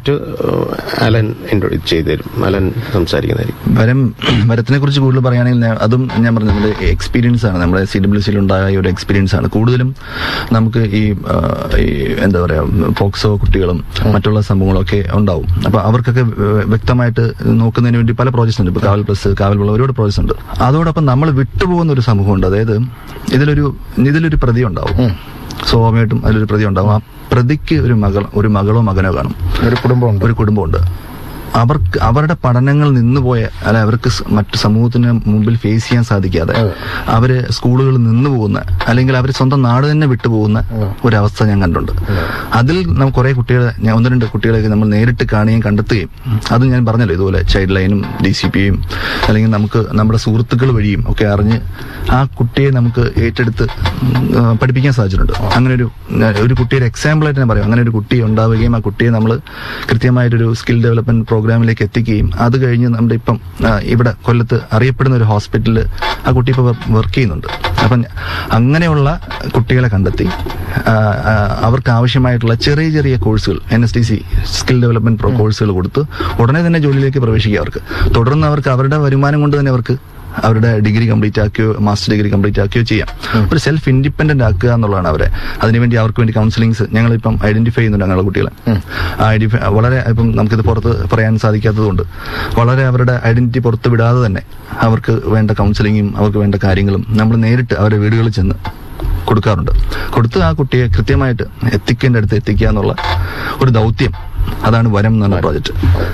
Subject Allen introduce ചെയ്തു തരും Allen സംസാരിക്കുന്നതായിരിക്കും വരം വരത്തിനെ കുറിച്ച് കൂടുതൽ പറയുകയാണെങ്കിൽ ഞാൻ- അതും ഞാൻ പറഞ്ഞു നമ്മുടെ എക്സ്പീരിയൻസ് ആണ് നമ്മുടെ സി ഡബ്ല്യു സിയിൽ ഉണ്ടായ ഒരു എക്സ്പീരിയൻസ് ആണ് കൂടുതലും നമുക്ക് ഈ ആ, ഈ എന്താ പറയാ പോക്സോ കുട്ടികളും മറ്റുള്ള സംഭവങ്ങളൊക്കെ ഉണ്ടാവും അപ്പൊ അവർക്കൊക്കെ വ- വ്യക്തമായിട്ട് നോക്കുന്നതിന് വേണ്ടി പല പ്രോജക്ട്സ് ഉണ്ട് ഇപ്പൊ കാവൽ പ്ലസ് കാവൽ പ്ലസ് ഒരുപാട് പ്രോജക്ട്സ് ഉണ്ട് അതോടൊപ്പം നമ്മൾ വിട്ടുപോകുന്ന ഒരു സമൂഹമുണ്ട് അതായത് ഇതിലൊരു ഇതിലൊരു പ്രതി ഉണ്ടാവും സ്വാഭാവികമായിട്ടും അതിലൊരു പ്രതി ഉണ്ടാവും ആ പ്രതിക്ക് ഒരു മകൾ ഒരു മകളോ മകനോ കാണും ഒരു കുടുംബമുണ്ട് ഒരു കുടുംബമുണ്ട് അവർക്ക് അവരുടെ പഠനങ്ങൾ നിന്നുപോയ അല്ല അവർക്ക് സ് മറ്റ് സമൂഹത്തിന് മുമ്പിൽ ഫേസ് ചെയ്യാൻ സാധിക്കാതെ അവര് സ്കൂളുകളിൽ നിന്ന് പോകുന്ന അല്ലെങ്കിൽ അവർ സ്വന്തം നാട് തന്നെ വിട്ടുപോകുന്ന ഒരവസ്ഥ ഞാൻ കണ്ടുണ്ട് അതിൽ നമുക്ക് കുറെ കുട്ടികളെ ഞാൻ ഒന്ന് രണ്ട് കുട്ടികളെയൊക്കെ നമ്മൾ നേരിട്ട് കാണുകയും കണ്ടെത്തുകയും അത് ഞാൻ പറഞ്ഞല്ലോ ഇതുപോലെ ചൈൽഡ് ലൈനും ഡി സി പിയും അല്ലെങ്കിൽ നമുക്ക് നമ്മുടെ സുഹൃത്തുക്കൾ വഴിയും ഒക്കെ അറിഞ്ഞ് ആ കുട്ടിയെ നമുക്ക് ഏറ്റെടുത്ത് ഉം, ആ, പഠിപ്പിക്കാൻ സാധിച്ചിട്ടുണ്ട് അങ്ങനെ ഒരു ഒരു കുട്ടിയുടെ എക്സാമ്പിൾ ആയിട്ട് ഞാൻ പറയാം അങ്ങനെ ഒരു കുട്ടി ഉണ്ടാവുകയും ആ കുട്ടിയെ നമ്മൾ കൃത്യമായിട്ടൊരു സ്കിൽ ഡെവലപ്മെന്റ് പ്രോഗ്രാമിലേക്ക് എത്തിക്കുകയും അത് കഴിഞ്ഞ് നമ്മുടെ ഇപ്പം ആ, ഇവിടെ കൊല്ലത്ത് അറിയപ്പെടുന്ന ഒരു ഹോസ്പിറ്റലിൽ ആ കുട്ടി ഇപ്പോൾ വർക്ക് ചെയ്യുന്നുണ്ട് അപ്പം അങ്ങനെയുള്ള കുട്ടികളെ കണ്ടെത്തി ആ, ആ, അവർക്ക് ആവശ്യമായിട്ടുള്ള ചെറിയ ചെറിയ കോഴ്സുകൾ N S T C skill development pro കോഴ്സുകൾ കൊടുത്ത് ഉടനെ തന്നെ ജോലിയിലേക്ക് പ്രവേശിക്കുക അവർക്ക് തുടർന്ന് അവർക്ക് അവരുടെ വരുമാനം കൊണ്ട് തന്നെ അവർക്ക് അവരുടെ ഡിഗ്രി കംപ്ലീറ്റ് ആക്കുകയോ മാസ്റ്റർ ഡിഗ്രി കംപ്ലീറ്റ് ആക്കുകയോ ചെയ്യാം ഒരു സെൽഫ് ഇൻഡിപെൻഡന്റ് ആക്കുക എന്നുള്ളതാണ് അവരെ അതിനുവേണ്ടി അവർക്ക് വേണ്ടി കൗൺസിലിംഗ്സ് ഞങ്ങളിപ്പം ഐഡന്റിഫൈ ചെയ്യുന്നുണ്ട് ഞങ്ങളുടെ കുട്ടികളെ ഐഡന്റിഫൈ വളരെ ഇപ്പം നമുക്കിത് പുറത്ത് പറയാൻ സാധിക്കാത്തതുകൊണ്ട് വളരെ അവരുടെ ഐഡന്റിറ്റി പുറത്ത് വിടാതെ തന്നെ അവർക്ക് വേണ്ട കൗൺസിലിങ്ങും അവർക്ക് വേണ്ട കാര്യങ്ങളും നമ്മൾ നേരിട്ട് അവരുടെ വീടുകളിൽ ചെന്ന് കൊടുക്കാറുണ്ട് കൊടുത്ത് ആ കുട്ടിയെ കൃത്യമായിട്ട് എത്തിക്കേണ്ട അടുത്ത് എത്തിക്കുക എന്നുള്ള ഒരു ദൗത്യം അതാണ് വരം എന്നുള്ള പ്രോജക്റ്റ്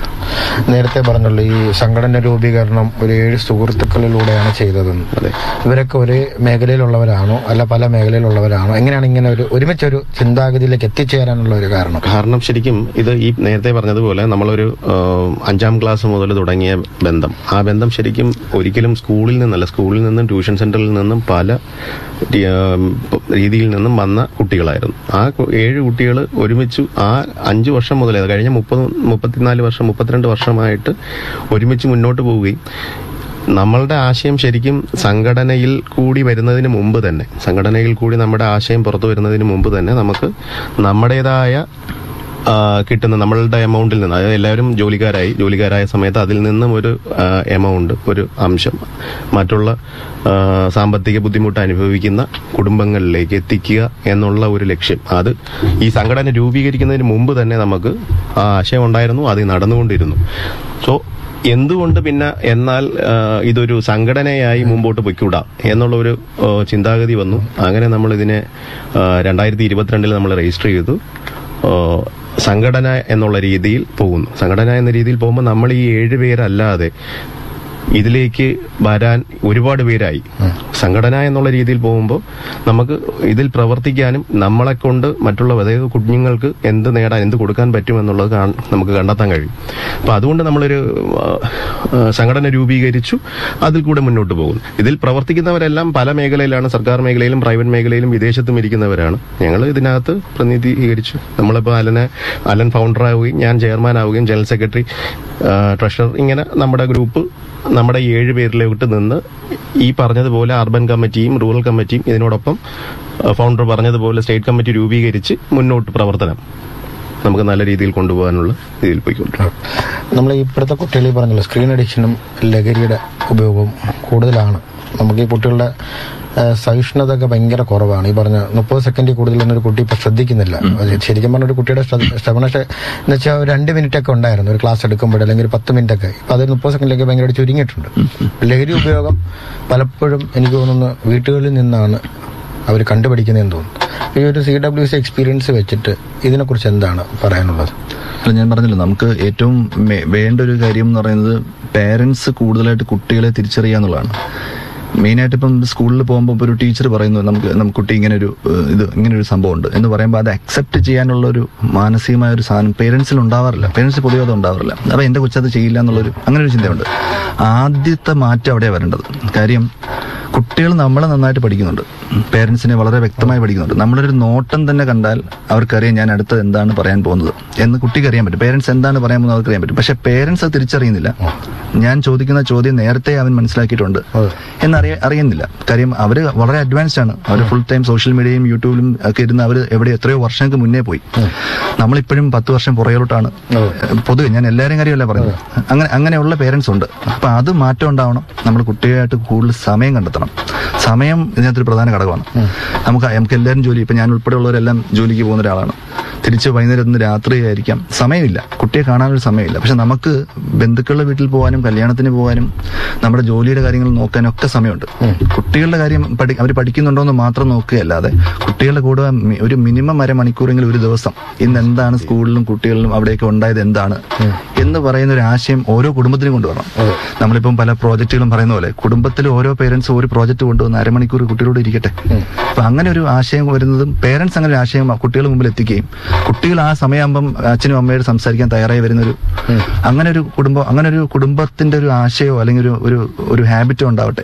നേരത്തെ പറഞ്ഞല്ലോ ഈ സംഘടന രൂപീകരണം ഒരു ഏഴ് സുഹൃത്തുക്കളിലൂടെയാണ് ചെയ്തതെന്ന് അതെ. ഇവരൊക്കെ ഒരേ മേഖലയിലുള്ളവരാണോ അല്ല പല മേഖലയിലുള്ളവരാണോ എങ്ങനെയാണ് ഇങ്ങനെ ഒരു ഒരുമിച്ചൊരു ചിന്താഗതിയിലേക്ക് എത്തിച്ചേരാനുള്ള ഒരു കാരണം കാരണം ശരിക്കും ഇത് ഈ നേരത്തെ പറഞ്ഞതുപോലെ നമ്മളൊരു ആ, അഞ്ചാം ക്ലാസ് മുതൽ തുടങ്ങിയ ബന്ധം ആ ബന്ധം ശരിക്കും ഒരിക്കലും സ്കൂളിൽ നിന്നല്ല സ്കൂളിൽ നിന്നും ട്യൂഷൻ സെന്ററിൽ നിന്നും പല രി- ആ, രീതിയിൽ നിന്നും വന്ന കുട്ടികളായിരുന്നു ആ കു- ഏഴ് കുട്ടികൾ ഒരുമിച്ച് ആ അഞ്ച് വർഷം മുതലേ അത് കഴിഞ്ഞ മുപ്പത് മുപ്പത്തിനാല് വർഷം മുപ്പത്തിരണ്ട് വർഷമായിട്ട് ഒരുമിച്ച് മുന്നോട്ട് പോവുകയും നമ്മളുടെ ആശയം ശരിക്കും സംഘടനയിൽ കൂടി വരുന്നതിന് മുമ്പ് തന്നെ സംഘടനയിൽ കൂടി നമ്മുടെ ആശയം പുറത്തു വരുന്നതിന് മുമ്പ് തന്നെ നമുക്ക് നമ്മുടേതായ ആ, കിട്ടുന്ന നമ്മളുടെ എമൗണ്ടിൽ നിന്ന് അതായത് എല്ലാവരും ജോലിക്കാരായി ജോലിക്കാരായ സമയത്ത് അതിൽ നിന്നും ഒരു എമൗണ്ട് ഒരു അംശം മറ്റുള്ള ആ, സാമ്പത്തിക ബുദ്ധിമുട്ട് അനുഭവിക്കുന്ന കുടുംബങ്ങളിലേക്ക് എത്തിക്കുക എന്നുള്ള ഒരു ലക്ഷ്യം അത് ഈ സംഘടന രൂപീകരിക്കുന്നതിന് മുമ്പ് തന്നെ നമുക്ക് ആ ആശയം ഉണ്ടായിരുന്നു അത് നടന്നുകൊണ്ടിരുന്നു സോ എന്തുകൊണ്ട് പിന്നെ എന്നാൽ ആ, ഇതൊരു സംഘടനയായി മുമ്പോട്ട് പൊയ്ക്കൂടാ എന്നുള്ള ഒരു ആ, ചിന്താഗതി വന്നു അങ്ങനെ നമ്മൾ ഇതിനെ രണ്ടായിരത്തി ഇരുപത്തിരണ്ടിൽ നമ്മൾ രജിസ്റ്റർ ചെയ്തു ആ, സംഘടന എന്നുള്ള രീതിയിൽ പോകുന്നു സംഘടന എന്ന രീതിയിൽ പോകുമ്പോൾ നമ്മൾ ഈ ഏഴ് പേരല്ലാതെ ഇതിലേക്ക് വരാൻ ഒരുപാട് പേരായി സംഘടന എന്നുള്ള രീതിയിൽ പോകുമ്പോൾ നമുക്ക് ഇതിൽ പ്രവർത്തിക്കാനും നമ്മളെ കൊണ്ട് മറ്റുള്ള അതായത് കുഞ്ഞുങ്ങൾക്ക് എന്ത് നേടാൻ എന്ത് കൊടുക്കാൻ പറ്റും എന്നുള്ളത് കാൺ- നമുക്ക് കണ്ടെത്താൻ കഴിയും അപ്പൊ അതുകൊണ്ട് നമ്മളൊരു ആ, ആ, സംഘടന രൂപീകരിച്ചു അതിൽ കൂടെ മുന്നോട്ട് പോകുന്നു ഇതിൽ പ്രവർത്തിക്കുന്നവരെല്ലാം പല മേഖലയിലാണ് സർക്കാർ മേഖലയിലും പ്രൈവറ്റ് മേഖലയിലും വിദേശത്തും ഇരിക്കുന്നവരാണ് ഞങ്ങൾ ഇതിനകത്ത് പ്രതിനിധീകരിച്ചു നമ്മളിപ്പോൾ അലനെ അലൻ ഫൗണ്ടർ ആവുകയും ഞാൻ ചെയർമാൻ ആവുകയും ജനറൽ സെക്രട്ടറി ട്രഷറർ ഇങ്ങനെ നമ്മുടെ ഗ്രൂപ്പ് നമ്മുടെ ഈ ഏഴ് പേരിലോട്ട് നിന്ന് ഈ പറഞ്ഞതുപോലെ അർബൻ കമ്മിറ്റിയും റൂറൽ കമ്മിറ്റിയും ഇതിനോടൊപ്പം ഫൗണ്ടർ പറഞ്ഞതുപോലെ സ്റ്റേറ്റ് കമ്മിറ്റി രൂപീകരിച്ച് മുന്നോട്ട് പ്രവർത്തനം നമുക്ക് നല്ല രീതിയിൽ കൊണ്ടുപോകാനുള്ള രീതിയിൽ പോയിക്കൊണ്ടിരിക്കും നമ്മൾ ഇപ്പോഴത്തെ കുട്ടികൾ ഈ പറഞ്ഞല്ലോ സ്ക്രീൻ അഡിക്ഷനും ലഹരിയുടെ ഉപയോഗവും കൂടുതലാണ് നമുക്ക് ഈ കുട്ടികളുടെ ആ, സഹിഷ്ണുത ഒക്കെ ഭയങ്കര കുറവാണ് ഈ പറഞ്ഞ മുപ്പത് സെക്കൻഡിൽ കൂടുതലൊന്നും ഒരു കുട്ടി ഇപ്പൊ ശ്രദ്ധിക്കുന്നില്ല അത് ശരിക്കും പറഞ്ഞ ഒരു കുട്ടിയുടെ ശ്രദ്ധ- ശ്രവണ ശ- എന്ന് വെച്ചാൽ ഒരു രണ്ട് മിനിറ്റ് ഒക്കെ ഉണ്ടായിരുന്നു ഒരു ക്ലാസ് എടുക്കുമ്പോൾ അല്ലെങ്കിൽ ഒരു പത്ത് മിനിറ്റ് ഒക്കെ ഇപ്പൊ അത് മുപ്പത് സെക്കൻഡിലേക്ക് ഭയങ്കരമായിട്ട് ചുരുങ്ങിയിട്ടുണ്ട് ലഹരി ഉപയോഗം പലപ്പോഴും എനിക്ക് തോന്നുന്നു വീട്ടുകളിൽ നിന്നാണ് അവർ കണ്ടുപിടിക്കുന്നതെന്ന് തോന്നുന്നു ഈ ഒരു സി ഡബ്ല്യു സി എക്സ്പീരിയൻസ് വെച്ചിട്ട് ഇതിനെക്കുറിച്ച് എന്താണ് പറയാനുള്ളത് അല്ല ഞാൻ പറഞ്ഞല്ലോ നമുക്ക് ഏറ്റവും മേ- വേണ്ട ഒരു കാര്യം എന്ന് പറയുന്നത് പേരൻസ് കൂടുതലായിട്ട് കുട്ടികളെ തിരിച്ചറിയുക എന്നുള്ളതാണ് മെയിനായിട്ട് ഇപ്പം സ്കൂളിൽ പോകുമ്പോൾ ഇപ്പോൾ ഒരു ടീച്ചർ പറയുന്നു നമുക്ക് നമുക്ക് കുട്ടി ഇങ്ങനെ ഒരു ഏഹ്, ഇത് ഇങ്ങനെ ഒരു സംഭവം ഉണ്ട് എന്ന് പറയുമ്പോൾ അത് അക്സെപ്റ്റ് ചെയ്യാനുള്ള ഒരു മാനസികമായ ഒരു സാധനം പേരൻസിൽ ഉണ്ടാവാറില്ല പേരൻസ് പൊതുവെ അത് ഉണ്ടാവാറില്ല അപ്പൊ എന്റെ കൊച്ചത് ചെയ്യില്ല എന്നുള്ളൊരു അങ്ങനെ ഒരു ചിന്തയുണ്ട് ആദ്യത്തെ മാറ്റം അവിടെയാണ് വരേണ്ടത് കാര്യം കുട്ടികൾ നമ്മളെ നന്നായിട്ട് പഠിക്കുന്നുണ്ട് പേരൻസിനെ വളരെ വ്യക്തമായി പഠിക്കുന്നുണ്ട് നമ്മളൊരു നോട്ടം തന്നെ കണ്ടാൽ അവർക്കറിയാം ഞാൻ അടുത്തത് എന്താണ് പറയാൻ പോകുന്നത് എന്ന് കുട്ടിക്ക് അറിയാൻ പറ്റും പേരൻസ് എന്താണ് പറയാൻ പോകുന്നത് അവർക്ക് അറിയാൻ പറ്റും പക്ഷെ പേരൻസ് അത് തിരിച്ചറിയുന്നില്ല ഞാൻ ചോദിക്കുന്ന ചോദ്യം നേരത്തെ അവൻ മനസ്സിലാക്കിയിട്ടുണ്ട് എന്നറിയ അറിയുന്നില്ല കാര്യം അവര് വളരെ അഡ്വാൻസ്ഡ് ആണ് അവർ ഫുൾ ടൈം സോഷ്യൽ മീഡിയയും യൂട്യൂബിലും ഒക്കെ ഇരുന്ന് അവർ എവിടെ എത്രയോ വർഷങ്ങൾക്ക് മുന്നേ പോയി നമ്മളിപ്പോഴും പത്ത് വർഷം പുറകിലോട്ടാണ് പൊതുവെ ഞാൻ എല്ലാവരും കാര്യമല്ല പറയുന്നത് അങ്ങനെ അങ്ങനെയുള്ള പേരൻസ് ഉണ്ട് അപ്പൊ അത് മാറ്റം ഉണ്ടാവണം നമ്മൾ കുട്ടികളായിട്ട് കൂടുതൽ സമയം കണ്ടെത്തണം സമയം ഇതിനകത്തൊരു പ്രധാന ഘടകമാണ് നമുക്ക് നമുക്ക് എല്ലാവരും ജോലി ഇപ്പൊ ഞാൻ ഉൾപ്പെടെയുള്ളവരെല്ലാം ജോലിക്ക് പോകുന്ന ഒരാളാണ് തിരിച്ച് വൈകുന്നേരം ഒന്ന് രാത്രിയായിരിക്കാം സമയമില്ല കുട്ടിയെ കാണാനൊരു സമയമില്ല പക്ഷെ നമുക്ക് ബന്ധുക്കളുടെ വീട്ടിൽ പോകാനും കല്യാണത്തിന് പോകാനും നമ്മുടെ ജോലിയുടെ കാര്യങ്ങൾ നോക്കാനും ഒക്കെ സമയമുണ്ട് കുട്ടികളുടെ കാര്യം പഠി അവർ പഠിക്കുന്നുണ്ടോ എന്ന് മാത്രം നോക്കുകയല്ലാതെ കുട്ടികളുടെ കൂടെ മി- ഒരു മിനിമം അരമണിക്കൂറെങ്കിലും ഒരു ദിവസം ഇന്ന് എന്താണ് സ്കൂളിലും കുട്ടികളിലും അവിടെയൊക്കെ ഉണ്ടായത് എന്താണ് എന്ന് പറയുന്ന ഒരു ആശയം ഓരോ കുടുംബത്തിനും കൊണ്ടുവരണം നമ്മളിപ്പം പല പ്രോജക്റ്റുകളും പറയുന്ന പോലെ കുടുംബത്തിൽ ഓരോ പേരൻസ് ഒരു പ്രോജക്റ്റ് കൊണ്ടുവന്ന് അരമണിക്കൂർ കുട്ടികളോട് ഇരിക്കട്ടെ അപ്പൊ അങ്ങനെ ഒരു ആശയം വരുന്നതും പേരൻസ് അങ്ങനെ ഒരു ആശയം കുട്ടികളുടെ മുമ്പിൽ എത്തിക്കുകയും കുട്ടികൾ ആ സമയമാകുമ്പം അച്ഛനും അമ്മയോട് സംസാരിക്കാൻ തയ്യാറായി വരുന്ന ഒരു അങ്ങനെ ഒരു കുടുംബം അങ്ങനെ ഒരു കുടുംബത്തിന്റെ ഒരു ആശയമോ അല്ലെങ്കിൽ ഒരു ഒരു ഒരു ഹാബിറ്റോ ഉണ്ടാവട്ടെ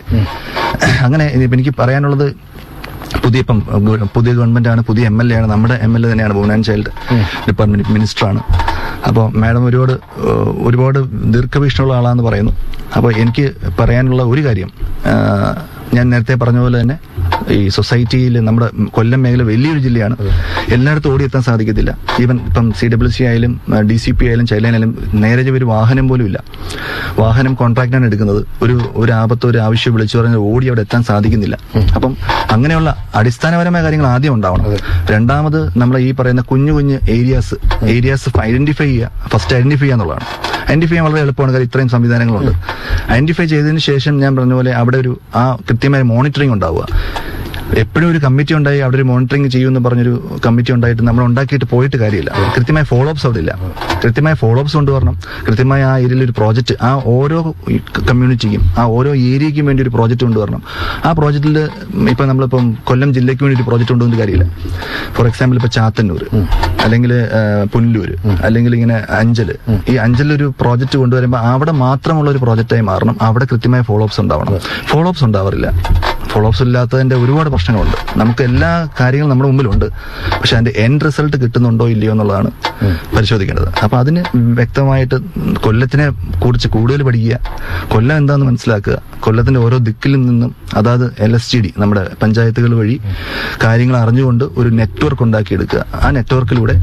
അങ്ങനെ ഇനിയിപ്പോ എനിക്ക് പറയാനുള്ളത് പുതിയ ഇപ്പം ഗവ- പുതിയ ഗവൺമെന്റ് ആണ് പുതിയ എം എൽ എ ആണ് നമ്മുടെ എം എൽ എ തന്നെയാണ് വുമൻ ആൻഡ് ചൈൽഡ് ഡിപ്പാർട്ട്മെന്റ് മിനിസ്റ്ററാണ് അപ്പോൾ മാഡം ഒരുപാട് ഏഹ്, ഒരുപാട് ദീർഘവീക്ഷണമുള്ള ആളാന്ന് പറയുന്നു അപ്പോൾ എനിക്ക് പറയാനുള്ള ഒരു കാര്യം ആഹ്, ഞാൻ നേരത്തെ പറഞ്ഞ പോലെ തന്നെ ഈ സൊസൈറ്റിയിൽ നമ്മുടെ കൊല്ലം മേഖല വലിയൊരു ജില്ലയാണ് എല്ലായിടത്തും ഓടിയെത്താൻ സാധിക്കത്തില്ല ഈവൻ ഇപ്പം സി ഡബ്ല്യു സി ആയാലും ഡി സി പി ആയാലും ചൈൽഡ് ആയാലും നേരെ ഒരു വാഹനം പോലും ഇല്ല വാഹനം കോൺട്രാക്റ്റാണ് എടുക്കുന്നത് ഒരു ഒരു ആപത്തോ ഒരു ആവശ്യം വിളിച്ചു പറഞ്ഞാൽ ഓടി അവിടെ എത്താൻ സാധിക്കുന്നില്ല അപ്പം അങ്ങനെയുള്ള അടിസ്ഥാനപരമായ കാര്യങ്ങൾ ആദ്യം ഉണ്ടാവണം രണ്ടാമത് നമ്മൾ ഈ പറയുന്ന കുഞ്ഞു കുഞ്ഞു ഏരിയാസ് ഏരിയാസ് ഐഡന്റിഫൈ ചെയ്യുക ഫസ്റ്റ് ഐഡന്റിഫൈ ചെയ്യുക എന്നുള്ളതാണ് ഐഡന്റിഫൈ ചെയ്യാൻ വളരെ എളുപ്പമാണ് കാര്യം ഇത്രയും സംവിധാനങ്ങളുണ്ട് ഐഡന്റിഫൈ ചെയ്തതിന് ശേഷം ഞാൻ പറഞ്ഞ പോലെ അവിടെ ഒരു ആ കൃത്യമായ മോണിറ്ററിംഗ് ഉണ്ടാവുക എപ്പോഴും ഒരു കമ്മിറ്റി ഉണ്ടായി അവിടെ ഒരു മോണിറ്ററിംഗ് ചെയ്യുമെന്ന് പറഞ്ഞൊരു കമ്മിറ്റി ഉണ്ടായിട്ട് നമ്മൾ ഉണ്ടാക്കിയിട്ട് പോയിട്ട് കാര്യമില്ല കൃത്യമായ ഫോളോ അപ്സ് അവിടെ ഇല്ല കൃത്യമായ ഫോളോ അപ്സ് കൊണ്ടുവരണം കൃത്യമായ ആ ഏരിയയിൽ ഒരു പ്രോജക്റ്റ് ആ ഓരോ കമ്മ്യൂണിറ്റിക്കും ആ ഓരോ ഏരിയയ്ക്കും വേണ്ടി ഒരു പ്രോജക്റ്റ് കൊണ്ടുവരണം ആ പ്രോജക്റ്റിൽ ഇപ്പൊ നമ്മളിപ്പം കൊല്ലം ജില്ലയ്ക്ക് വേണ്ടി ഒരു പ്രോജക്റ്റ് കൊണ്ടുവന്ന കാര്യമില്ല ഫോർ എക്സാമ്പിൾ ഇപ്പൊ ചാത്തന്നൂർ അല്ലെങ്കിൽ പുല്ലൂര് അല്ലെങ്കിൽ ഇങ്ങനെ അഞ്ചല് ഈ അഞ്ചലിൽ ഒരു പ്രോജക്റ്റ് കൊണ്ടുവരുമ്പോൾ അവിടെ മാത്രമുള്ള ഒരു പ്രോജക്റ്റായി മാറണം അവിടെ കൃത്യമായ ഫോളോ അപ്സ് ഉണ്ടാവണം ഫോളോ അപ്സ് ഉണ്ടാവാറില്ല ഫോളോ അപ്സ് ഇല്ലാത്തതിന്റെ ഒരുപാട് പ്രശ്നങ്ങളുണ്ട് നമുക്ക് എല്ലാ കാര്യങ്ങളും നമ്മുടെ മുമ്പിലുണ്ട് പക്ഷെ അതിന്റെ എൻഡ് റിസൾട്ട് കിട്ടുന്നുണ്ടോ ഇല്ലയോ എന്നുള്ളതാണ് പരിശോധിക്കേണ്ടത് അപ്പൊ അതിന് വ്യക്തമായിട്ട് കൊല്ലത്തിനെ കുറിച്ച് കൂടുതൽ പഠിക്കുക കൊല്ലം എന്താണെന്ന് മനസ്സിലാക്കുക കൊല്ലത്തിന്റെ ഓരോ ദിക്കിൽ നിന്നും അതായത് എൽ എസ് ജി ഡി നമ്മുടെ പഞ്ചായത്തുകൾ വഴി കാര്യങ്ങൾ അറിഞ്ഞുകൊണ്ട് ഒരു നെറ്റ്വർക്ക് ഉണ്ടാക്കിയെടുക്കുക ആ നെറ്റ്വർക്കിലൂടെ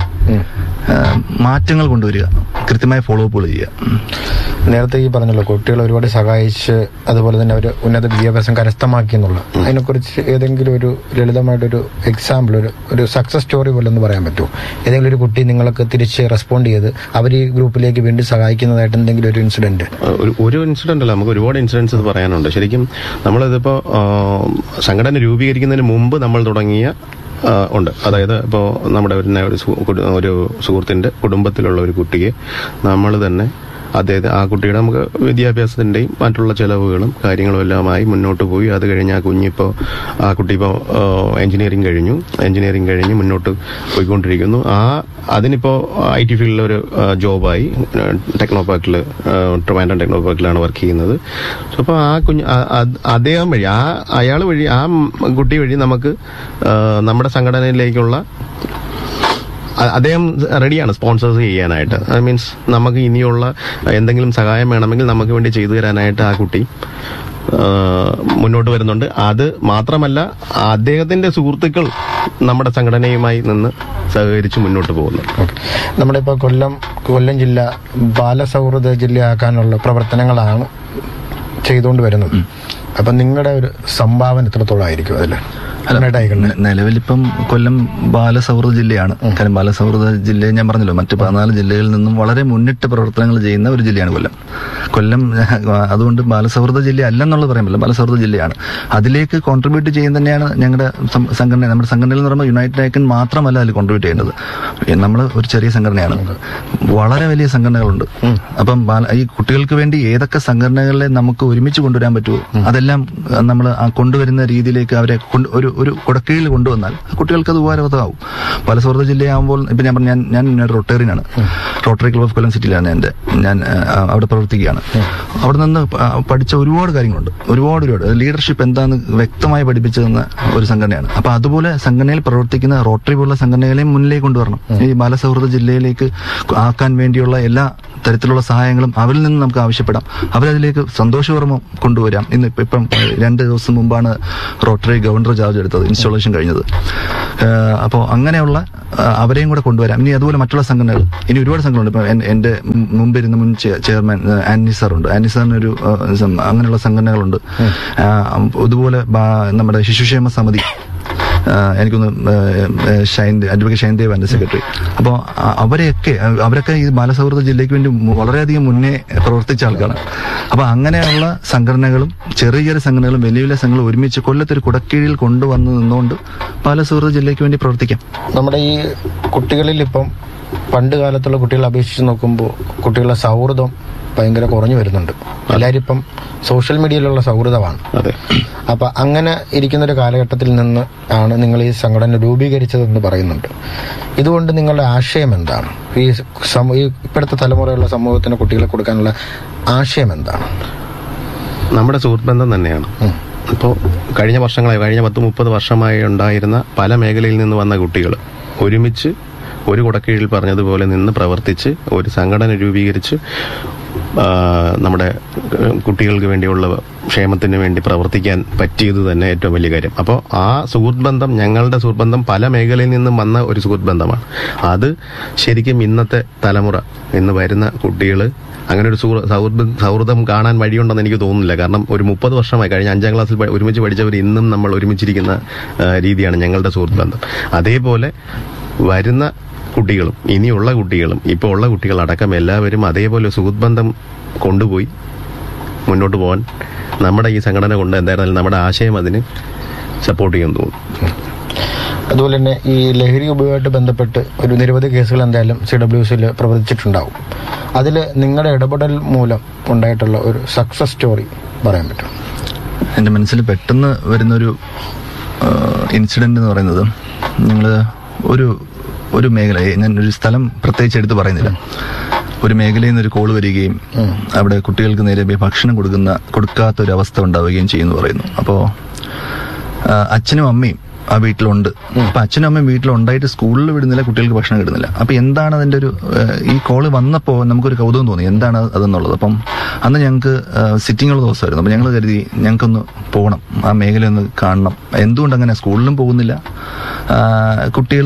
ആ, മാറ്റങ്ങൾ കൊണ്ടുവരിക കൃത്യമായ ഫോളോ അപ്പുകൾ ചെയ്യുക ഉം. നേരത്തെ ഈ പറഞ്ഞല്ലോ കുട്ടികളെ ഒരുപാട് സഹായിച്ച് അതുപോലെ തന്നെ അവർ ഉന്നത വിദ്യാഭ്യാസം കരസ്ഥമാക്കി എന്നുള്ള അതിനെക്കുറിച്ച് ഏതെങ്കിലും ഒരു ലളിതമായിട്ടൊരു എക്സാമ്പിൾ ഒരു ഒരു സക്സസ് സ്റ്റോറി പോലെ ഒന്ന് പറയാൻ പറ്റുമോ ഏതെങ്കിലും ഒരു കുട്ടി നിങ്ങൾക്ക് തിരിച്ച് റെസ്പോണ്ട് ചെയ്ത് അവർ ഈ ഗ്രൂപ്പിലേക്ക് വേണ്ടി സഹായിക്കുന്നതായിട്ട് എന്തെങ്കിലും ഒരു ഇൻസിഡന്റ് ഒരു ഒരു ഇൻസിഡന്റ് അല്ല നമുക്ക് ഒരുപാട് ഇൻസിഡൻസ് ഇത് പറയാനുണ്ട് ശരിക്കും നമ്മളിതിപ്പോ ആ, സംഘടന രൂപീകരിക്കുന്നതിന് മുമ്പ് നമ്മൾ തുടങ്ങിയ ആ, ഉണ്ട് അതായത് ഇപ്പോൾ നമ്മുടെ ഒരു ഒരു സു- കുടു- ഒരു സുഹൃത്തിന്റെ കുടുംബത്തിലുള്ള ഒരു കുട്ടിയെ നമ്മൾ തന്നെ അദ്ദേഹത്തെ ആ കുട്ടിയുടെ നമുക്ക് വിദ്യാഭ്യാസത്തിന്റെയും മറ്റുള്ള ചെലവുകളും കാര്യങ്ങളും എല്ലാമായി മുന്നോട്ട് പോയി അത് കഴിഞ്ഞ് ആ കുഞ്ഞിപ്പോൾ ആ കുട്ടി ഇപ്പോൾ എഞ്ചിനീയറിംഗ് കഴിഞ്ഞു എഞ്ചിനീയറിംഗ് കഴിഞ്ഞ് മുന്നോട്ട് പോയിക്കൊണ്ടിരിക്കുന്നു ആ അതിനിപ്പോൾ ഐ ടി ഫീൽഡിൽ ഒരു ആ, ജോബായി ടെക്നോ പാർക്കിൽ ട്രിവാൻഡ്രം ടെക്നോ പാർക്കിലാണ് വർക്ക് ചെയ്യുന്നത് സോ അപ്പോൾ ആ കുഞ്ഞ് ആ- ആ- അദ്ദേഹം വഴി ആ അയാൾ വഴി ആ കുട്ടി വഴി നമുക്ക് ആ, നമ്മുടെ സംഘടനയിലേക്കുള്ള അ- അദ്ദേഹം റെഡിയാണ് സ്പോൺസേഴ്സ് ചെയ്യാനായിട്ട് ഐ മീൻസ് നമുക്ക് ഇനിയുള്ള എന്തെങ്കിലും സഹായം വേണമെങ്കിൽ നമുക്ക് വേണ്ടി ചെയ്തു തരാനായിട്ട് ആ കുട്ടി ആ, മുന്നോട്ട് വരുന്നുണ്ട് അത് മാത്രമല്ല അദ്ദേഹത്തിന്റെ സുഹൃത്തുക്കൾ നമ്മുടെ സംഘടനയുമായി നിന്ന് സഹകരിച്ച് മുന്നോട്ട് പോകുന്നു നമ്മുടെ ഇപ്പോൾ കൊല്ലം കൊല്ലം ജില്ല ബാലസൗഹൃദ ജില്ലയാക്കാനുള്ള പ്രവർത്തനങ്ങളാണ് ചെയ്തുകൊണ്ട് വരുന്നത് അപ്പൊ നിങ്ങളുടെ ഒരു സംഭാവന എത്രത്തോളം ആയിരിക്കും അതിൽ അതിനായിട്ടായിക്കണ്ടേ നെ- നിലവിലിപ്പം കൊല്ലം ബാലസൗഹൃദ ജില്ലയാണ് കാരണം ബാലസൗഹൃദ ജില്ലയെ ഞാൻ പറഞ്ഞല്ലോ മറ്റ് പതിനാല് ജില്ലകളിൽ നിന്നും വളരെ മുന്നിട്ട് പ്രവർത്തനങ്ങൾ ചെയ്യുന്ന ഒരു ജില്ലയാണ് കൊല്ലം കൊല്ലം അതുകൊണ്ട് ബാലസൗഹൃദ ജില്ല അല്ലെന്നുള്ളത് പറയാൻ പറ്റില്ല ബാലസൗഹൃദ ജില്ലയാണ് അതിലേക്ക് കോൺട്രിബ്യൂട്ട് ചെയ്യുന്ന തന്നെയാണ് ഞങ്ങളുടെ സം- സംഘടന നമ്മുടെ സംഘടനയിൽ എന്ന് പറയുമ്പോൾ യുണൈറ്റഡ് ഐക്കൺ മാത്രമല്ല അതിൽ കോൺട്രിബ്യൂട്ട് ചെയ്യേണ്ടത് നമ്മൾ ഒരു ചെറിയ സംഘടനയാണ് വളരെ വലിയ സംഘടനകളുണ്ട് അപ്പം ബാല- ഈ കുട്ടികൾക്ക് വേണ്ടി ഏതൊക്കെ സംഘടനകളെ നമുക്ക് ഒരുമിച്ച് കൊണ്ടുവരാൻ പറ്റുമോ അതെല്ലാം നമ്മൾ കൊണ്ടുവരുന്ന രീതിയിലേക്ക് അവരെ കൊണ്ട് ഒരു ഒരു കുടക്കീഴിൽ കൊണ്ടുവന്നാൽ കുട്ടികൾക്ക് അത് ഉപകാരപ്രദമാവും പല സുഹൃത്ത് ജില്ലയാകുമ്പോൾ ഇപ്പൊ ഞാൻ പറഞ്ഞു ഞാൻ ഞാൻ റൊട്ടേറിയനാണ് റോട്ടറി ക്ലബ് ഓഫ് കൊല്ലം സിറ്റിയിലാണ് എൻ്റെ ഞാൻ ആ, അവിടെ പ്രവർത്തിക്കുകയാണ് അവിടെ നിന്ന് പ- ആ, പഠിച്ച ഒരുപാട് കാര്യങ്ങളുണ്ട് ഒരുപാട് ഒരുപാട് ലീഡർഷിപ്പ് എന്താന്ന് വ്യക്തമായി പഠിപ്പിച്ചു തന്ന ഒരു സംഘടനയാണ് അപ്പൊ അതുപോലെ സംഘടനയിൽ പ്രവർത്തിക്കുന്ന റോട്ടറി പോലുള്ള സംഘടനകളെയും മുന്നിലേക്ക് കൊണ്ടുവരണം ഈ ബാലസൗഹൃദ ജില്ലയിലേക്ക് ആക്കാൻ വേണ്ടിയുള്ള എല്ലാ തരത്തിലുള്ള സഹായങ്ങളും അവരിൽ നിന്ന് നമുക്ക് ആവശ്യപ്പെടാം അവരതിലേക്ക് സന്തോഷപൂർവ്വം കൊണ്ടുവരാം ഇന്ന് ഇപ്പം ഇപ്പം രണ്ട് ദിവസം മുമ്പാണ് റോട്ടറി ഗവർണർ ചാർജ് എടുത്തത് ഇൻസ്റ്റാളേഷൻ കഴിഞ്ഞത് അപ്പോൾ അങ്ങനെയുള്ള ആ, അവരെയും കൂടെ കൊണ്ടുവരാം ഇനി അതുപോലെ മറ്റുള്ള സംഘടനകൾ ഇനി ഒരുപാട് സംഘടനകളുണ്ട് ഇപ്പം എൻ- എന്റെ മു- മുമ്പിരുന്ന മുൻ ചെ- ചെയർമാൻ ആ, ആന്റണി സാറുണ്ട് ആന്റണി സാറിന് ഒരു ആ, സം- അങ്ങനെയുള്ള സംഘടനകളുണ്ട് ആ, ഇതുപോലെ ബാ- നമ്മുടെ ശിശുക്ഷേമ സമിതി ആ, എനിക്കൊന്ന് ആ, ഷൈൻ അഡ്വക്കേറ്റ് ഷൈൻ ദേവ് എന്റെ സെക്രട്ടറി അപ്പോൾ അവരെയൊക്കെ ആ, അവരൊക്കെ ഈ ബാലസൗഹൃദ ജില്ലയ്ക്ക് വേണ്ടി മു- വളരെയധികം മുന്നേ പ്രവർത്തിച്ച ആൾക്കാരാണ് അപ്പൊ അങ്ങനെയുള്ള സംഘടനകളും ചെറിയ ചെറിയ സംഘടനകളും വലിയ വലിയ സംഘടനകളും ഒരുമിച്ച് കൊല്ലത്തൊരു കുടക്കീഴിൽ കൊണ്ടുവന്ന് നിന്നുകൊണ്ട് ബാലസൗഹൃദ ജില്ലയ്ക്ക് വേണ്ടി പ്രവർത്തിക്കാം നമ്മുടെ ഈ കുട്ടികളിൽ ഇപ്പം പണ്ട് കാലത്തുള്ള കുട്ടികളെ അപേക്ഷിച്ച് നോക്കുമ്പോൾ കുട്ടികളുടെ സൗഹൃദം ഭയങ്കര കുറഞ്ഞു വരുന്നുണ്ട് എല്ലാവരും ഇപ്പം സോഷ്യൽ മീഡിയയിലുള്ള സൗഹൃദമാണ് അതെ അപ്പൊ അങ്ങനെ ഇരിക്കുന്ന ഒരു കാലഘട്ടത്തിൽ നിന്ന് ആണ് നിങ്ങൾ ഈ സംഘടന രൂപീകരിച്ചതെന്ന് പറയുന്നുണ്ട് ഇതുകൊണ്ട് നിങ്ങളുടെ ആശയം എന്താണ് ഈ സമൂ- ഈ ഇപ്പോഴത്തെ തലമുറയുള്ള സമൂഹത്തിന് കുട്ടികളെ കൊടുക്കാനുള്ള ആശയം എന്താണ് നമ്മുടെ സുഹൃത്ത് ബന്ധം തന്നെയാണ് ഇപ്പോൾ കഴിഞ്ഞ വർഷങ്ങളായി കഴിഞ്ഞ പത്ത് മുപ്പത് വർഷമായി ഉണ്ടായിരുന്ന പല മേഖലയിൽ നിന്ന് വന്ന കുട്ടികൾ ഒരുമിച്ച് ഒരു കുടക്കീഴിൽ പറഞ്ഞതുപോലെ നിന്ന് പ്രവർത്തിച്ച് ഒരു സംഘടന രൂപീകരിച്ച് ആ, നമ്മുടെ ഏഹ്, കുട്ടികൾക്ക് വേണ്ടിയുള്ള ക്ഷേമത്തിന് വേണ്ടി പ്രവർത്തിക്കാൻ പറ്റിയത് തന്നെ ഏറ്റവും വലിയ കാര്യം അപ്പോൾ ആ സുഹൃത്ത് ബന്ധം ഞങ്ങളുടെ സുഹൃത്ത് ബന്ധം പല മേഖലയിൽ നിന്നും വന്ന ഒരു സുഹൃത്ത് ബന്ധമാണ് അത് ശരിക്കും ഇന്നത്തെ തലമുറ ഇന്ന് വരുന്ന കുട്ടികൾ അങ്ങനെ ഒരു സുഹൃ- സൗഹൃദം സൗഹൃദം കാണാൻ വഴിയുണ്ടെന്ന് എനിക്ക് തോന്നുന്നില്ല കാരണം ഒരു മുപ്പത് വർഷമായി കഴിഞ്ഞ അഞ്ചാം ക്ലാസ്സിൽ പ- ഒരുമിച്ച് പഠിച്ചവർ ഇന്നും നമ്മൾ ഒരുമിച്ചിരിക്കുന്ന ആ, രീതിയാണ് ഞങ്ങളുടെ സുഹൃത്ത് ബന്ധം അതേപോലെ വരുന്ന കുട്ടികളും ഇനിയുള്ള കുട്ടികളും ഇപ്പോൾ ഉള്ള കുട്ടികളടക്കം എല്ലാവരും അതേപോലെ സുഹൃത്ത് ബന്ധം കൊണ്ടുപോയി മുന്നോട്ട് പോകാൻ നമ്മുടെ ഈ സംഘടന കൊണ്ട് എന്തായിരുന്നാലും നമ്മുടെ ആശയം അതിന് സപ്പോർട്ട് ചെയ്യാൻ തോന്നുന്നു അതുപോലെ തന്നെ ഈ ലഹരി ഉപയോഗമായിട്ട് ബന്ധപ്പെട്ട് ഒരു നിരവധി കേസുകൾ എന്തായാലും സി ഡബ്ല്യു സിയിൽ പ്രവർത്തിച്ചിട്ടുണ്ടാവും അതിൽ നിങ്ങളുടെ ഇടപെടൽ മൂലം ഉണ്ടായിട്ടുള്ള ഒരു സക്സസ് സ്റ്റോറി പറയാൻ പറ്റും എൻ്റെ മനസ്സിൽ പെട്ടെന്ന് വരുന്നൊരു ഇൻസിഡന്റ് എന്ന് പറയുന്നത് ഞങ്ങൾ ഒരു ഒരു മേഖല ഞാൻ ഒരു സ്ഥലം പ്രത്യേകിച്ച് എടുത്ത് പറയുന്നില്ല ഒരു മേഖലയിൽ നിന്ന് ഒരു കോൾ വരികയും അവിടെ കുട്ടികൾക്ക് നേരെ ഭക്ഷണം കൊടുക്കുന്ന കൊടുക്കാത്ത ഒരു അവസ്ഥ ഉണ്ടാവുകയും ചെയ്യുന്നു പറയുന്നു അപ്പോൾ അച്ഛനും അമ്മയും ആ വീട്ടിലുണ്ട് അപ്പൊ അച്ഛനും അമ്മയും വീട്ടിലുണ്ടായിട്ട് സ്കൂളിൽ വിടുന്നില്ല കുട്ടികൾക്ക് ഭക്ഷണം കിട്ടുന്നില്ല അപ്പൊ എന്താണ് അതിന്റെ ഒരു ഏഹ്, ഈ കോള് വന്നപ്പോ നമുക്കൊരു കൗതുകം തോന്നി എന്താണ് അതെന്നുള്ളത് അപ്പം അന്ന് ഞങ്ങൾക്ക് സിറ്റിംഗ് ഉള്ള ദിവസമായിരുന്നു അപ്പൊ ഞങ്ങൾ കരുതി ഞങ്ങൾക്കൊന്ന് പോകണം ആ മേഖല ഒന്ന് കാണണം എന്തുകൊണ്ട് അങ്ങനെ സ്കൂളിലും പോകുന്നില്ല കുട്ടികൾ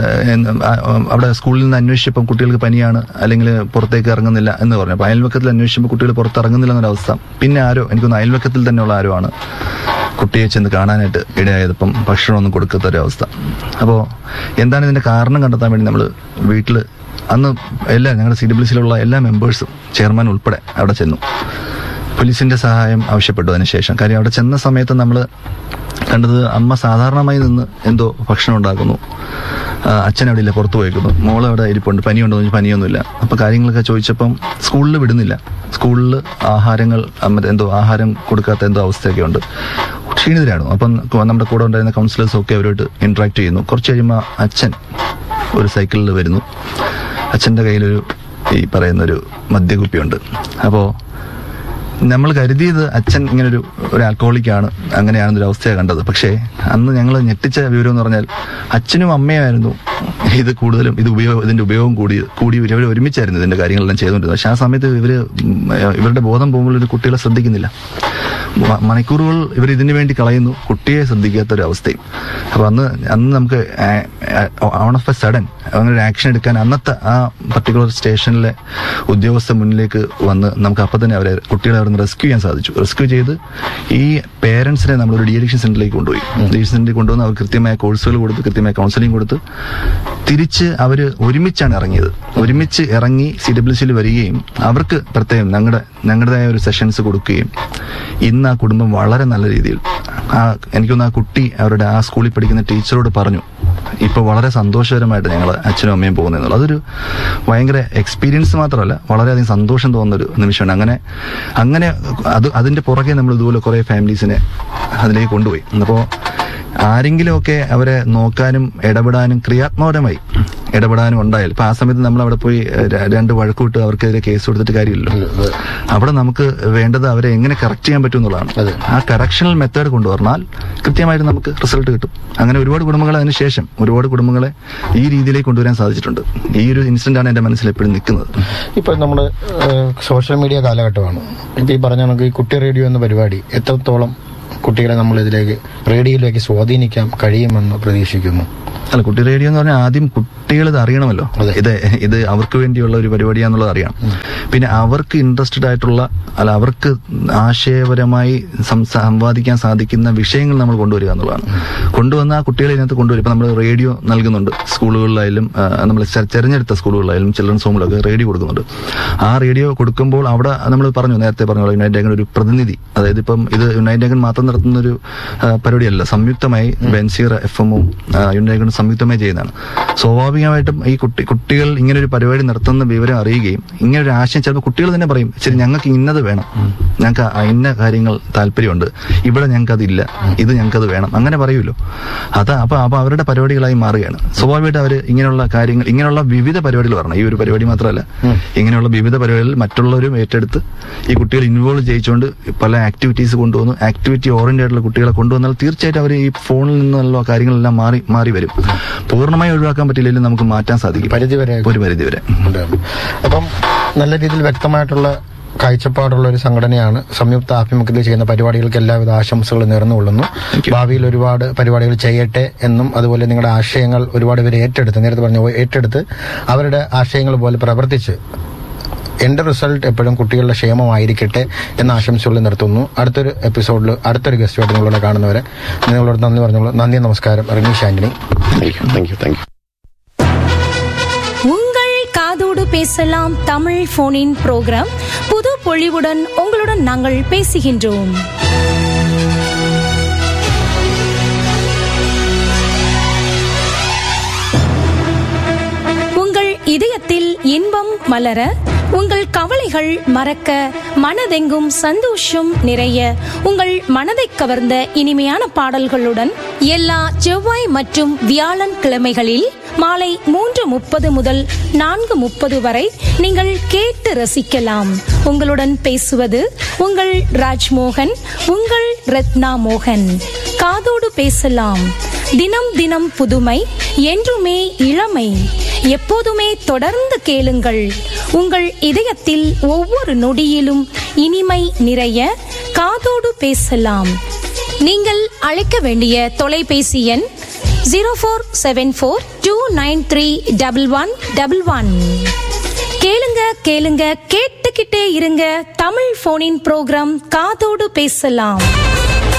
അവിടെ സ്കൂളിൽ നിന്ന് അന്വേഷിച്ചപ്പം കുട്ടികൾക്ക് പനിയാണ് അല്ലെങ്കിൽ പുറത്തേക്ക് ഇറങ്ങുന്നില്ല എന്ന് പറഞ്ഞു അപ്പൊ അയൽവക്കത്തിൽ അന്വേഷിച്ചപ്പോൾ കുട്ടികൾ പുറത്ത് ഇറങ്ങുന്നില്ല എന്നൊരവസ്ഥ പിന്നെ ആരോ എനിക്കൊന്ന് അയൽവക്കത്തിൽ തന്നെയുള്ള ആരോ ആണ് കുട്ടിയെ ചെന്ന് കാണാനായിട്ട് ഇടയായതിപ്പം ഭക്ഷണമൊന്നും കൊടുക്കാത്ത ഒരു അവസ്ഥ അപ്പോൾ എന്താണ് ഇതിന്റെ കാരണം കണ്ടെത്താൻ വേണ്ടി നമ്മൾ വീട്ടിൽ അന്ന് എല്ലാ ഞങ്ങളുടെ സി ഡബ്ല്യു സിയിലുള്ള എല്ലാ മെമ്പേഴ്സും ചെയർമാൻ ഉൾപ്പെടെ അവിടെ ചെന്നു പോലീസിന്റെ സഹായം ആവശ്യപ്പെട്ടു അതിനുശേഷം കാര്യം അവിടെ ചെന്ന സമയത്ത് നമ്മൾ കണ്ടത് അമ്മ സാധാരണമായി നിന്ന് എന്തോ ഭക്ഷണം ഉണ്ടാക്കുന്നു ആ, അച്ഛൻ അവിടെ ഇല്ല പുറത്തു പോയേക്കുന്നു മോൾ അവിടെ ഇരിപ്പുണ്ട് പനിയുണ്ടോ എന്ന് ചോദിച്ചു പനിയൊന്നുമില്ല അപ്പൊ കാര്യങ്ങളൊക്കെ ചോദിച്ചപ്പം സ്കൂളിൽ വിടുന്നില്ല സ്കൂളിൽ ആഹാരങ്ങൾ ആ, മറ്റേ എന്തോ ആഹാരം കൊടുക്കാത്ത എന്തോ അവസ്ഥയൊക്കെ ഉണ്ട് ക്ഷീണിതരാണ് അപ്പം കു- നമ്മുടെ കൂടെ ഉണ്ടായിരുന്ന കൗൺസിലേഴ്സും ഒക്കെ അവരോട് ഇന്ററാക്ട് ചെയ്യുന്നു കുറച്ച് കഴിയുമ്പോൾ അച്ഛൻ ഒരു സൈക്കിളിൽ വരുന്നു അച്ഛന്റെ കയ്യിലൊരു ഈ പറയുന്നൊരു മദ്യകുപ്പിയുണ്ട് അപ്പോൾ നമ്മൾ കരുതിയത് അച്ഛൻ ഇങ്ങനെ ഒരു ഒരു ആൽക്കഹോളിക് ആണ് അങ്ങനെയാണെന്നൊരു അവസ്ഥയാണ് കണ്ടത് പക്ഷേ അന്ന് ഞങ്ങൾ ഞെട്ടിച്ച വിവരം എന്ന് പറഞ്ഞാൽ അച്ഛനും അമ്മയായിരുന്നു ഇത് കൂടുതലും ഇത് ഉപയോഗം ഇതിന്റെ ഉപയോഗം കൂടി കൂടി ഇവർ ഒരുമിച്ചായിരുന്നു ഇതിന്റെ കാര്യങ്ങളെല്ലാം ചെയ്തുകൊണ്ടിരുന്നത് പക്ഷെ ആ സമയത്ത് ഇവര് ഉം, ഇവരുടെ ബോധം പോകുമ്പോൾ ഒരു കുട്ടികളെ ശ്രദ്ധിക്കുന്നില്ല മ- മണിക്കൂറുകൾ ഇവർ ഇതിനു വേണ്ടി കളയുന്നു കുട്ടിയെ ശ്രദ്ധിക്കാത്ത ഒരു അവസ്ഥയും അപ്പൊ അന്ന് അന്ന് നമുക്ക് ഓൺ ഓഫ് എ സഡൻ അങ്ങനെ ഒരു ആക്ഷൻ എടുക്കാൻ അന്നത്തെ ആ പർട്ടിക്കുലർ സ്റ്റേഷനിലെ ഉദ്യോഗസ്ഥ മുന്നിലേക്ക് വന്ന് നമുക്ക് അപ്പൊ തന്നെ അവരെ കുട്ടികളെ അവിടെ നിന്ന് റെസ്ക്യൂ ചെയ്യാൻ സാധിച്ചു റെസ്ക്യൂ ചെയ്ത് ഈ പേരൻസിനെ നമ്മൾ ഒരു ഡിയഡിക്ഷൻ സെന്ററിലേക്ക് കൊണ്ടുപോയി ഡിയഡിക്ഷൻ സെന്ററിൽ കൊണ്ടുവന്ന് അവർ കൃത്യമായ കോഴ്സുകൾ കൊടുത്ത് കൃത്യമായ കൗൺസിലിംഗ് കൊടുത്ത് തിരിച്ച് അവര് ഒരുമിച്ചാണ് ഇറങ്ങിയത് ഒരുമിച്ച് ഇറങ്ങി സി ഡബ്ല്യു സിയിൽ വരികയും അവർക്ക് പ്രത്യേകം ഞങ്ങളുടെ ഞങ്ങളുടേതായ ഒരു സെഷൻസ് കൊടുക്കുകയും ഇന്ന് ആ കുടുംബം വളരെ നല്ല രീതിയിൽ ആ എനിക്കൊന്ന് ആ കുട്ടി അവരുടെ ആ സ്കൂളിൽ പഠിക്കുന്ന ടീച്ചറോട് പറഞ്ഞു ഇപ്പൊ വളരെ സന്തോഷകരമായിട്ട് ഞങ്ങൾ അച്ഛനും അമ്മയും പോകുന്നത് അതൊരു ഭയങ്കര എക്സ്പീരിയൻസ് മാത്രമല്ല വളരെയധികം സന്തോഷം തോന്നുന്ന ഒരു നിമിഷമാണ് അങ്ങനെ അങ്ങനെ അത് അതിന്റെ പുറകെ നമ്മൾ ഇതുപോലെ കുറെ ഫാമിലീസിനെ അതിലേക്ക് കൊണ്ടുപോയി അപ്പോൾ ആരെങ്കിലുമൊക്കെ അവരെ നോക്കാനും ഇടപെടാനും ക്രിയാത്മകമായി ഇടപെടാനും ഉണ്ടായാൽ ഇപ്പൊ ആ സമയത്ത് നമ്മൾ അവിടെ പോയി ഏഹ്, ര- രണ്ട് വഴക്കൂട്ട് അവർക്കെതിരെ കേസ് കൊടുത്തിട്ട് കാര്യമില്ലല്ലോ അവിടെ നമുക്ക് വേണ്ടത് അവരെ എങ്ങനെ കറക്റ്റ് ചെയ്യാൻ പറ്റും എന്നുള്ളതാണ് ആ കറക്ഷണൽ മെത്തേഡ് കൊണ്ടുവന്നാൽ കൃത്യമായിട്ട് നമുക്ക് റിസൾട്ട് കിട്ടും അങ്ങനെ ഒരുപാട് കുടുംബങ്ങളെ അതിന് ശേഷം ഒരുപാട് കുടുംബങ്ങളെ ഈ രീതിയിലേക്ക് കൊണ്ടുവരാൻ സാധിച്ചിട്ടുണ്ട് ഈ ഒരു ഇൻസിഡന്റ് ആണ് എന്റെ മനസ്സിൽ എപ്പോഴും നിൽക്കുന്നത് ഇപ്പൊ നമ്മുടെ സോഷ്യൽ മീഡിയ കാലഘട്ടമാണ് ഇപ്പൊ ഈ പറഞ്ഞ കണക്ക് ഈ കുട്ടി റേഡിയോ എന്ന പരിപാടി എത്രത്തോളം കുട്ടികളെ നമ്മൾ ഇതിലേക്ക് റേഡിയോയിലേക്ക് സ്വാധീനിക്കാൻ കഴിയുമെന്ന് പ്രതീക്ഷിക്കുന്നു അല്ല കുട്ടി റേഡിയോ എന്ന് പറഞ്ഞാൽ ആദ്യം കുട്ടികൾ ഇത് അറിയണമല്ലോ അതെ. ഇത് ഇത് അവർക്ക് വേണ്ടിയുള്ള ഒരു പരിപാടിയാന്നുള്ളത് അറിയണം പിന്നെ അവർക്ക് ഇൻട്രസ്റ്റഡ് ആയിട്ടുള്ള അല്ല അവർക്ക് ആശയപരമായി സംസാ- സംവാദിക്കാൻ സാധിക്കുന്ന വിഷയങ്ങൾ നമ്മൾ കൊണ്ടുവരിക എന്നുള്ളതാണ് കൊണ്ടുവന്ന ആ കുട്ടികളെ ഇതിനകത്ത് കൊണ്ടുവരും ഇപ്പൊ നമ്മൾ റേഡിയോ നൽകുന്നുണ്ട് സ്കൂളുകളിലായാലും നമ്മൾ തെരഞ്ഞെടുത്ത സ്കൂളുകളിലായാലും ചിൽഡ്രൻസ് ഹോമിലൊക്കെ റേഡിയോ കൊടുക്കുന്നുണ്ട് ആ റേഡിയോ കൊടുക്കുമ്പോൾ അവിടെ നമ്മൾ പറഞ്ഞു നേരത്തെ പറഞ്ഞു യുണൈറ്റഡ് നേഷൻ ഒരു പ്രതിനിധി അതായത് ഇപ്പം ഇത് യുണൈറ്റഡ് നേഷൻ മാത്രം നടത്തുന്ന ഒരു ആ, പരിപാടിയല്ല സംയുക്തമായി ബെൻസീർ എഫ് എമ്മും യുണൈറ്റഡ് നേഷൻ സംയുക്തമായി ചെയ്യുന്നതാണ് സ്വാഭാവികമായിട്ടും ഈ കുട്ടി കുട്ടികൾ ഇങ്ങനെ ഒരു പരിപാടി നടത്തുന്ന വിവരം അറിയുകയും ഇങ്ങനെ ഒരു ആശയം ചിലപ്പോൾ കുട്ടികൾ തന്നെ പറയും ശരി ഞങ്ങൾക്ക് ഇന്നത് വേണം ഞങ്ങൾക്ക് ആ ഇന്ന കാര്യങ്ങൾ താല്പര്യമുണ്ട് ഇവിടെ ഞങ്ങൾക്ക് അതില്ല ഇത് ഞങ്ങൾക്ക് അത് വേണം അങ്ങനെ പറയുമല്ലോ അത് അപ്പൊ അപ്പൊ അവരുടെ പരിപാടികളായി മാറുകയാണ് സ്വാഭാവികമായിട്ട് അവർ ഇങ്ങനെയുള്ള കാര്യങ്ങൾ ഇങ്ങനെയുള്ള വിവിധ പരിപാടികൾ വരണം ഈ ഒരു പരിപാടി മാത്രമല്ല ഇങ്ങനെയുള്ള വിവിധ പരിപാടികളിൽ മറ്റുള്ളവരും ഏറ്റെടുത്ത് ഈ കുട്ടികൾ ഇൻവോൾവ് ചെയ്യിച്ചുകൊണ്ട് പല ആക്ടിവിറ്റീസ് കൊണ്ടുവന്നു ആക്ടിവിറ്റി ഓറിയന്റഡ് ആയിട്ടുള്ള കുട്ടികളെ കൊണ്ടുവന്നാൽ തീർച്ചയായിട്ടും അവർ ഈ ഫോണിൽ നിന്നുള്ള കാര്യങ്ങളെല്ലാം മാറി മാറി വരും പൂർണ്ണമായി ഒഴിവാക്കാൻ പറ്റില്ലെങ്കിലും നമുക്ക് മാറ്റാൻ സാധിക്കും പരിധിവരെ ഒരു പരിധി വരെ ഉണ്ടാകും. അപ്പം നല്ല രീതിയിൽ വ്യക്തമായിട്ടുള്ള കാഴ്ചപ്പാടുള്ള ഒരു സംഘടനയാണ് സംയുക്ത ആഭിമുഖ്യത്തിൽ ചെയ്യുന്ന പരിപാടികൾക്ക് എല്ലാവിധ ആശംസകളും നേർന്നുകൊള്ളുന്നു ഭാവിയിൽ ഒരുപാട് പരിപാടികൾ ചെയ്യട്ടെ എന്നും അതുപോലെ നിങ്ങളുടെ ആശയങ്ങൾ ഒരുപാട് പേര് ഏറ്റെടുത്ത് നേരത്തെ പറഞ്ഞ പോലെ ഏറ്റെടുത്ത് അവരുടെ ആശയങ്ങൾ പോലെ പ്രവർത്തിച്ച് എന്റെ റിസൾട്ട് എപ്പോഴും കുട്ടികളുടെ ക്ഷേമമായിരിക്കട്ടെ എന്ന ആശംസകളിൽ നിർത്തുന്നു അടുത്തൊരു എപ്പിസോഡിൽ അടുത്തൊരു ഗസ്റ്റുമായിട്ട് നിങ്ങളോട് കാണുന്നവരെ നിങ്ങളോട് നന്ദി പറഞ്ഞോളൂ നന്ദി നമസ്കാരം Ranish Antony thank you thank you thank you உங்கள் காதோடு பேசலாம் தமிழ் போனின் புரோகிராம் புது பொழிவுடன் உங்களுடன் நாங்கள் பேசுகின்றோம் உங்கள் இதயத்தில் இன்பம் மலர உங்கள் கவலைகள் மறக்க மனதெங்கும் சந்தோஷம் நிறைய உங்கள் மனதை கவர்ந்த இனிமையான பாடல்களுடன் எல்லா செவ்வாய் மற்றும் வியாழன் கிழமைகளில் மாலை மூன்று முப்பது முதல் நான்கு முப்பது வரை நீங்கள் கேட்டு ரசிக்கலாம் உங்களுடன் பேசுவது உங்கள் ராஜ்மோகன் உங்கள் ரத்னா மோகன் காதோடு பேசலாம் தினம் தினம் புதுமை என்றுமே இளமை எப்போதுமே தொடர்ந்து கேளுங்கள் உங்கள் இதயத்தில் ஒவ்வொரு நொடியிலும் இனிமை நிறைய காதோடு பேசலாம் நீங்கள் அழைக்க வேண்டிய தொலைபேசி எண் zero four seven four two nine three double one double one கேளுங்க கேளுங்க கேட்டுக்கிட்டே இருங்க தமிழ் போனின் ப்ரோக்ராம் காதோடு பேசலாம்